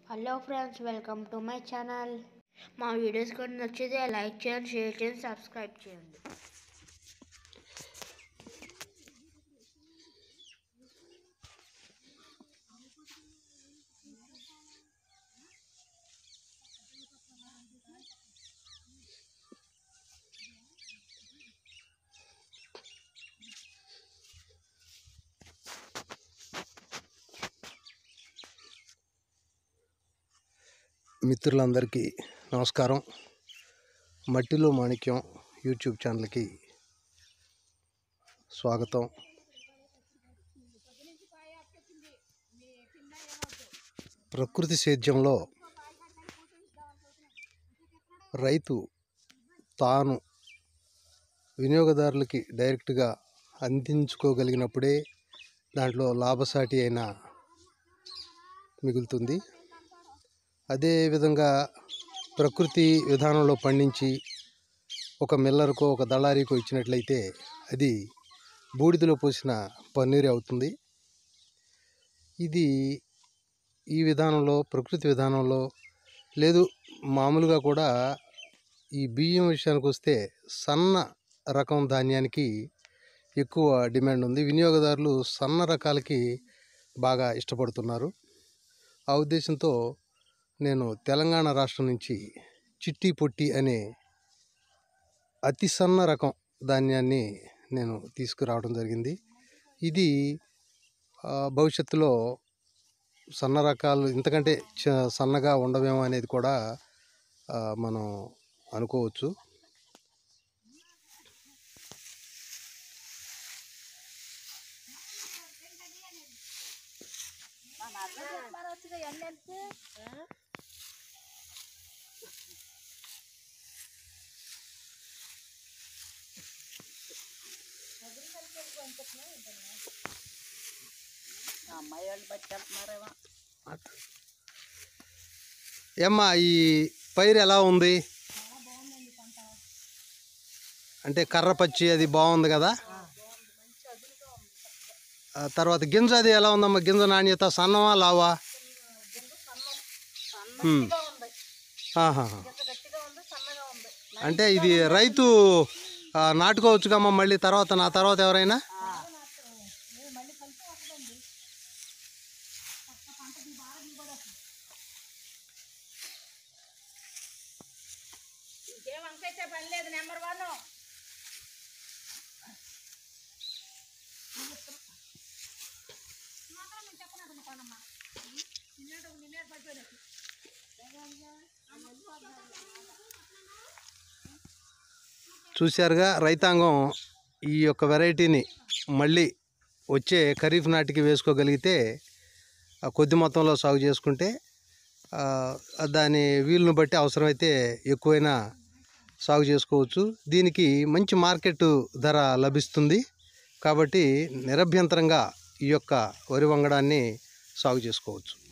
Hello friends welcome to my channel మా videos కొన్ని నచ్చితే లైక్ చేయండి షేర్ చేయండి సబ్స్క్రైబ్ చేయండి మిత్రులందరికీ నమస్కారం మట్టిలో మాణిక్యం యూట్యూబ్ ఛానల్కి స్వాగతం ప్రకృతి సేద్యంలో రైతు తాను వినియోగదారులకి డైరెక్ట్గా అందించుకోగలిగినప్పుడే దాంట్లో లాభసాటి అయిన మిగులుతుంది అదే విధంగా ప్రకృతి విధానంలో పండించి ఒక మిల్లర్కో ఒక దళారీకో ఇచ్చినట్లయితే అది బూడిదలో పోసిన పన్నీరు అవుతుంది ఇది ఈ విధానంలో ప్రకృతి విధానంలో లేదు మామూలుగా కూడా ఈ బియ్యం విషయానికి వస్తే సన్న రకం ధాన్యానికి ఎక్కువ డిమాండ్ ఉంది వినియోగదారులు సన్న రకాలకి బాగా ఇష్టపడుతున్నారు ఆ ఉద్దేశంతో నేను తెలంగాణ రాష్ట్రం నుంచి చిట్టి పొట్టి అనే అతి సన్న రకం ధాన్యాన్ని నేను తీసుకురావడం జరిగింది ఇది ఆ, భవిష్యత్తులో సన్న రకాలు ఇంతకంటే చ- సన్నగా ఉండవేమో అనేది కూడా ఆ, మనం అనుకోవచ్చు అమ్మాయి వాళ్ళు బట్టి వెళ్తున్నారేమో ఏమ్మా ఈ పైరు ఎలా ఉంది అంటే కర్ర పచ్చి అది బాగుంది కదా ఆ తర్వాత గింజ అది ఎలా ఉందమ్మా గింజ నాణ్యత సన్నమా లావా ఉమ్. ఆహాహా. అంటే ఇది రైతు ఆ, నాటుకోవచ్చుగమ్మా మళ్ళీ తర్వాత నా తర్వాత ఎవరైనా ఇంకేం వంకైతే పని లేదు నెంబర్ వన్ చూశారుగా రైతాంగం ఈ యొక్క వెరైటీని మళ్ళీ వచ్చే ఖరీఫ్ నాటికి వేసుకోగలిగితే ఆ కొద్ది మొత్తంలో సాగు చేసుకుంటే ఆ, దాని వీలును బట్టి అవసరమైతే ఎక్కువైనా సాగు చేసుకోవచ్చు దీనికి మంచి మార్కెట్ ధర లభిస్తుంది కాబట్టి నిరభ్యంతరంగా ఈ యొక్క వరి వంగడాన్ని సాగు చేసుకోవచ్చు